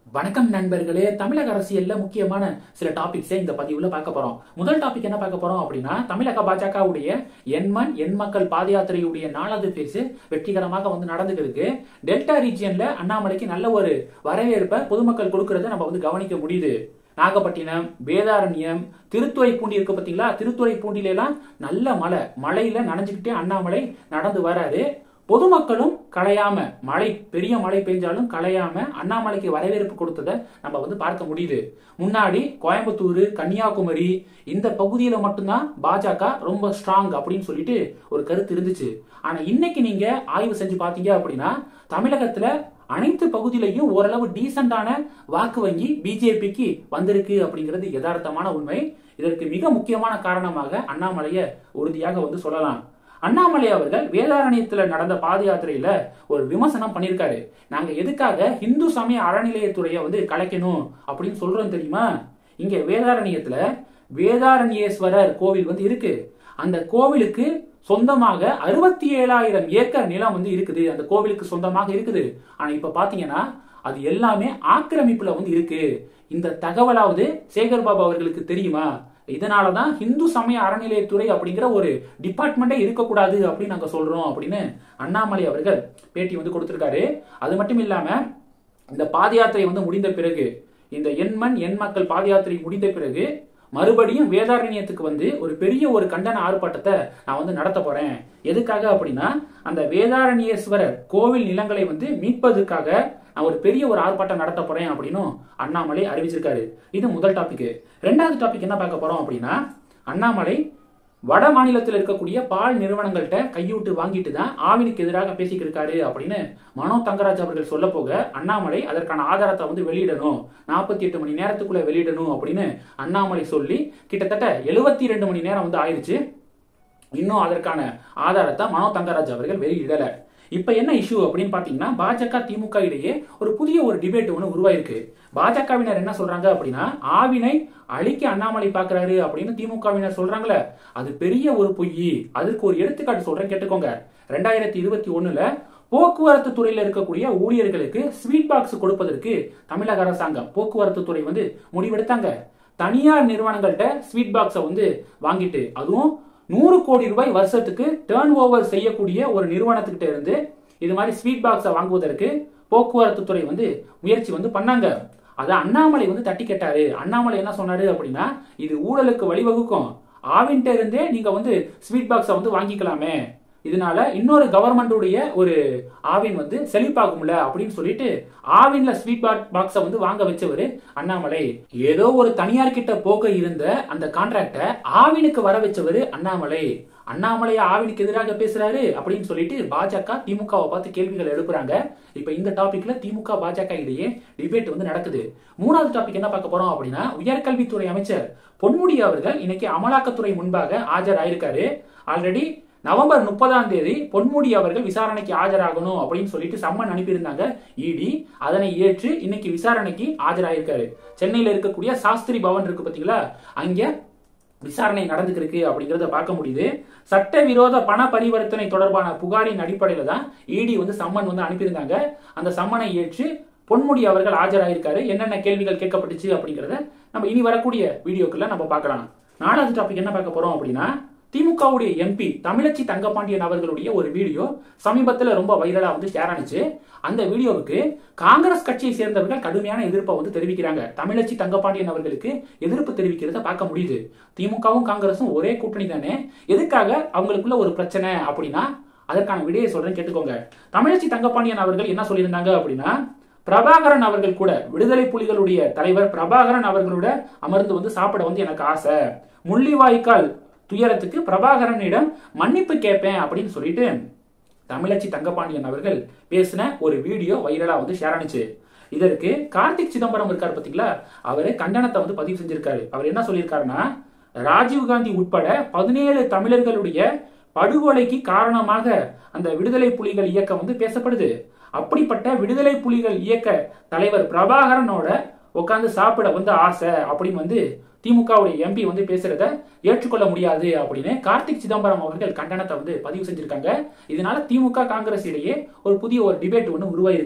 வணக்கம் நண்பர்களே தமிழக அரசியல்ல முக்கியமான சில டாபிக்ஸை இந்த பதிவுல பார்க்க போறோம் முதல் டாபிக் என்ன பார்க்க போறோம் அப்படின்னா தமிழக பாஜகவுடைய எண்மண் எண் மக்கள் பாத யாத்திரையுடைய நாலாவது பேஸ் வெற்றிகரமாக வந்து நடந்துட்டு இருக்கு டெல்டா ரீஜியன்ல அண்ணாமலைக்கு நல்ல ஒரு வரவேற்பை பொதுமக்கள் கொடுக்கறத நம்ம வந்து கவனிக்க முடியுது நாகப்பட்டினம் வேதாரண்யம் திருத்துறைப்பூண்டி இருக்கு பாத்தீங்களா திருத்துறைப்பூண்டில எல்லாம் நல்ல மழை மழையில நனைஞ்சுக்கிட்டே அண்ணாமலை நடந்து வராரு பொதுமக்களும் களையாம மழை பெரிய மழை பெஞ்சாலும் களையாம அண்ணாமலைக்கு வரவேற்பு கொடுத்ததை நம்ம வந்து பார்க்க முடியுது முன்னாடி கோயம்புத்தூர் கன்னியாகுமரி இந்த பகுதியில மட்டும்தான் பாஜக ரொம்ப ஸ்ட்ராங் அப்படின்னு சொல்லிட்டு ஒரு கருத்து இருந்துச்சு ஆனா இன்னைக்கு நீங்க ஆய்வு செஞ்சு பாத்தீங்க அப்படின்னா தமிழகத்துல அனைத்து பகுதியிலையும் ஓரளவு டீசென்டான வாக்கு வங்கி பிஜேபிக்கு வந்திருக்கு அப்படிங்கிறது யதார்த்தமான உண்மை இதற்கு மிக முக்கியமான காரணமாக அண்ணாமலையை உறுதியாக வந்து சொல்லலாம் அண்ணாமலை அவர்கள் வேதாரண்யத்துல நடந்த பாத யாத்திரையில ஒரு விமர்சனம் பண்ணியிருக்காரு நாங்க எதுக்காக இந்து சமய அறநிலையத்துறையை வந்து கலைக்கணும் அப்படின்னு சொல்றோம் தெரியுமா இங்க வேதாரண்யத்துல வேதாரண்யேஸ்வரர் கோவில் வந்து இருக்கு அந்த கோவிலுக்கு சொந்தமாக அறுபத்தி ஏழாயிரம் ஏக்கர் நிலம் வந்து இருக்குது அந்த கோவிலுக்கு சொந்தமாக இருக்குது ஆனா இப்ப பாத்தீங்கன்னா அது எல்லாமே ஆக்கிரமிப்புல வந்து இருக்கு இந்த தகவலாவது சேகர் பாபு அவர்களுக்கு தெரியுமா இதனாலதான் இந்து சமய அறநிலையத்துறை அப்படிங்கிற ஒரு டிபார்ட்மெண்டே இருக்கக்கூடாது அப்படின்னு நாங்க சொல்றோம் அப்படின்னு அண்ணாமலை அவர்கள் பேட்டி வந்து கொடுத்திருக்காரு அது மட்டும் இல்லாம இந்த பாத யாத்திரை வந்து முடிந்த பிறகு இந்த எண்மண் எண் மக்கள் பாத யாத்திரை முடிந்த பிறகு மறுபடியும் வேதாரண்யத்துக்கு வந்து ஒரு பெரிய ஒரு கண்டன ஆர்ப்பாட்டத்தை நான் வந்து நடத்த போறேன் எதுக்காக அப்படின்னா அந்த வேதாரண்யேஸ்வரர் கோவில் நிலங்களை வந்து மீட்பதற்காக நான் ஒரு பெரிய ஒரு ஆர்ப்பாட்டம் நடத்த போறேன் அப்படின்னு அண்ணாமலை அறிவிச்சிருக்காரு இது முதல் டாபிக் ரெண்டாவது டாபிக் என்ன பார்க்க போறோம் அப்படின்னா அண்ணாமலை வட மாநிலத்தில் இருக்கக்கூடிய பால் நிறுவனங்கள்ட்ட கையூட்டு வாங்கிட்டு தான் ஆவினுக்கு எதிராக பேசிக்கிட்டு இருக்காரு அப்படின்னு மனோ தங்கராஜ் அவர்கள் சொல்ல போக அண்ணாமலை அதற்கான ஆதாரத்தை வந்து வெளியிடணும் நாற்பத்தி எட்டு மணி நேரத்துக்குள்ள வெளியிடணும் அப்படின்னு அண்ணாமலை சொல்லி கிட்டத்தட்ட எழுபத்தி ரெண்டு மணி நேரம் வந்து ஆயிடுச்சு இன்னும் அதற்கான ஆதாரத்தை மனோ தங்கராஜ் அவர்கள் வெளியிடல இப்ப என்ன இஷ்யூ அப்படின்னு பாத்தீங்கன்னா பாஜக திமுக இடையே ஒரு புதிய ஒரு டிபேட் ஒன்று உருவாயிருக்கு பாஜகவினர் என்ன சொல்றாங்க அப்படின்னா ஆவினை அழிக்க அண்ணாமலை பாக்குறாரு அப்படின்னு திமுகவினர் சொல்றாங்களே அது பெரிய ஒரு பொய் அதுக்கு ஒரு எடுத்துக்காட்டு சொல்றேன் கேட்டுக்கோங்க ரெண்டாயிரத்தி இருபத்தி ஒண்ணுல போக்குவரத்து துறையில இருக்கக்கூடிய ஊழியர்களுக்கு ஸ்வீட் பாக்ஸ் கொடுப்பதற்கு தமிழக அரசாங்கம் போக்குவரத்து துறை வந்து முடிவெடுத்தாங்க தனியார் நிறுவனங்கள்ட்ட ஸ்வீட் பாக்ஸை வந்து வாங்கிட்டு அதுவும் நூறு கோடி ரூபாய் வருஷத்துக்கு டேர்ன் ஓவர் செய்யக்கூடிய ஒரு நிறுவனத்துக்கிட்ட இருந்து இது மாதிரி ஸ்வீட் பாக்ஸை வாங்குவதற்கு போக்குவரத்து துறை வந்து முயற்சி வந்து பண்ணாங்க அதை அண்ணாமலை வந்து தட்டி கேட்டாரு அண்ணாமலை என்ன சொன்னாரு அப்படின்னா இது ஊழலுக்கு வழிவகுக்கும் ஆவின்ட்ட இருந்தே நீங்க வந்து ஸ்வீட் பாக்ஸை வந்து வாங்கிக்கலாமே இதனால இன்னொரு கவர்மெண்டுடைய ஒரு ஆவின் வந்து செழிப்பாகும்ல அப்படின்னு சொல்லிட்டு ஆவின்ல ஸ்வீட் பாக்ஸை வந்து வாங்க வச்சவர் அண்ணாமலை ஏதோ ஒரு தனியார் கிட்ட போக இருந்த அந்த கான்ட்ராக்ட ஆவினுக்கு வர வச்சவர் அண்ணாமலை அண்ணாமலை ஆவினுக்கு எதிராக பேசுறாரு அப்படின்னு சொல்லிட்டு பாஜக திமுகவை பார்த்து கேள்விகள் எழுப்புறாங்க இப்ப இந்த டாபிக்ல திமுக பாஜக இடையே டிபேட் வந்து நடக்குது மூணாவது டாபிக் என்ன பார்க்க போறோம் அப்படின்னா உயர்கல்வித்துறை அமைச்சர் பொன்முடி அவர்கள் இன்னைக்கு அமலாக்கத்துறை முன்பாக ஆஜராயிருக்காரு ஆல்ரெடி நவம்பர் முப்பதாம் தேதி பொன்முடி அவர்கள் விசாரணைக்கு ஆஜராகணும் அப்படின்னு சொல்லிட்டு சம்மன் அனுப்பியிருந்தாங்க இடி அதனை ஏற்று இன்னைக்கு விசாரணைக்கு ஆஜராயிருக்காரு சென்னையில இருக்கக்கூடிய சாஸ்திரி பவன் இருக்கு பாத்தீங்களா அங்க விசாரணை நடந்துருக்கு அப்படிங்கறத பார்க்க முடியுது சட்டவிரோத பண பரிவர்த்தனை தொடர்பான புகாரின் அடிப்படையில தான் இடி வந்து சம்மன் வந்து அனுப்பியிருந்தாங்க அந்த சம்மனை ஏற்று பொன்முடி அவர்கள் ஆஜராயிருக்காரு என்னென்ன கேள்விகள் கேட்கப்பட்டுச்சு அப்படிங்கறத நம்ம இனி வரக்கூடிய வீடியோக்குள்ள நம்ம பார்க்கலாம் நாலாவது டாபிக் என்ன பார்க்க போறோம் அப்படின்னா திமுகவுடைய எம்பி தமிழச்சி தங்கப்பாண்டியன் அவர்களுடைய ஒரு வீடியோ சமீபத்தில் ரொம்ப வைரலா வந்து ஷேர் ஆனிச்சு அந்த வீடியோவுக்கு காங்கிரஸ் கட்சியை சேர்ந்தவர்கள் கடுமையான எதிர்ப்பை வந்து தெரிவிக்கிறாங்க தமிழச்சி தங்கப்பாண்டியன் அவர்களுக்கு எதிர்ப்பு தெரிவிக்கிறத பார்க்க முடியுது திமுகவும் காங்கிரஸும் ஒரே கூட்டணி தானே எதுக்காக அவங்களுக்குள்ள ஒரு பிரச்சனை அப்படின்னா அதற்கான விடையை சொல்றேன் கேட்டுக்கோங்க தமிழச்சி தங்கப்பாண்டியன் அவர்கள் என்ன சொல்லியிருந்தாங்க அப்படின்னா பிரபாகரன் அவர்கள் கூட விடுதலை புலிகளுடைய தலைவர் பிரபாகரன் அவர்களோட அமர்ந்து வந்து சாப்பிட வந்து எனக்கு ஆசை முள்ளிவாய்க்கால் துயரத்துக்கு பிரபாகரனிடம் மன்னிப்பு கேட்பேன் அப்படின்னு சொல்லிட்டு தமிழச்சி தங்கபாண்டியன் அவர்கள் பேசின ஒரு வீடியோ வைரலா வந்து ஷேர் ஆனிச்சு இதற்கு கார்த்திக் சிதம்பரம் இருக்காரு பாத்தீங்களா அவரு கண்டனத்தை வந்து பதிவு செஞ்சிருக்காரு அவர் என்ன சொல்லியிருக்காருன்னா ராஜீவ்காந்தி உட்பட பதினேழு தமிழர்களுடைய படுகொலைக்கு காரணமாக அந்த விடுதலை புலிகள் இயக்கம் வந்து பேசப்படுது அப்படிப்பட்ட விடுதலை புலிகள் இயக்க தலைவர் பிரபாகரனோட உட்காந்து சாப்பிட வந்து ஆசை அப்படின்னு வந்து திமுகவுடைய எம்பி வந்து பேசுறத ஏற்றுக்கொள்ள முடியாது அப்படின்னு கார்த்திக் சிதம்பரம் அவர்கள் கண்டனத்தை வந்து பதிவு செஞ்சிருக்காங்க இதனால திமுக காங்கிரஸ் இடையே ஒரு புதிய ஒரு டிபேட் ஒன்று உருவாயிருக்கு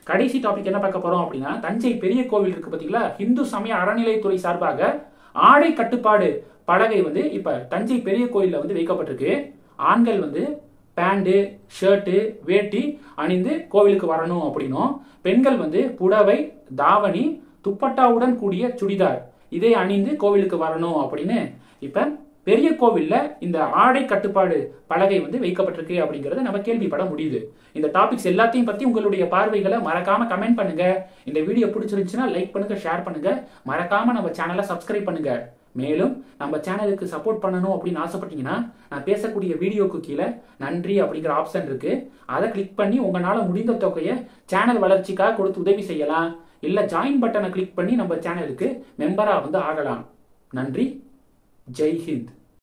கடைசி டாபிக் என்ன பார்க்க போறோம் அப்படின்னா தஞ்சை பெரிய கோவில் இருக்கு பாத்தீங்களா இந்து சமய அறநிலைத்துறை சார்பாக ஆடை கட்டுப்பாடு பலகை வந்து இப்ப தஞ்சை பெரிய கோயில்ல வந்து வைக்கப்பட்டிருக்கு ஆண்கள் வந்து பேண்டு ஷர்ட்டு வேட்டி அணிந்து கோவிலுக்கு வரணும் அப்படின்னும் பெண்கள் வந்து புடவை தாவணி துப்பட்டாவுடன் கூடிய சுடிதார் இதை அணிந்து கோவிலுக்கு வரணும் அப்படின்னு இப்ப பெரிய கோவில்ல இந்த ஆடை கட்டுப்பாடு பலகை வந்து வைக்கப்பட்டிருக்கு அப்படிங்கறத நம்ம கேள்விப்பட முடியுது இந்த டாபிக்ஸ் எல்லாத்தையும் பத்தி உங்களுடைய பார்வைகளை மறக்காம கமெண்ட் பண்ணுங்க இந்த வீடியோ பிடிச்சிருந்துச்சுன்னா லைக் பண்ணுங்க ஷேர் பண்ணுங்க மறக்காம நம்ம சேனலை சப்ஸ்கிரைப் பண்ணுங்க மேலும் நம்ம சேனலுக்கு சப்போர்ட் பண்ணணும் அப்படின்னு ஆசைப்பட்டீங்கன்னா நான் பேசக்கூடிய வீடியோக்கு கீழே நன்றி அப்படிங்கிற ஆப்ஷன் இருக்கு அதை கிளிக் பண்ணி உங்களால முடிந்த தொகையை சேனல் வளர்ச்சிக்காக கொடுத்து உதவி செய்யலாம் இல்ல ஜாயின் பட்டனை கிளிக் பண்ணி நம்ம சேனலுக்கு மெம்பரா வந்து ஆகலாம் நன்றி ஜெய் ஹிந்த்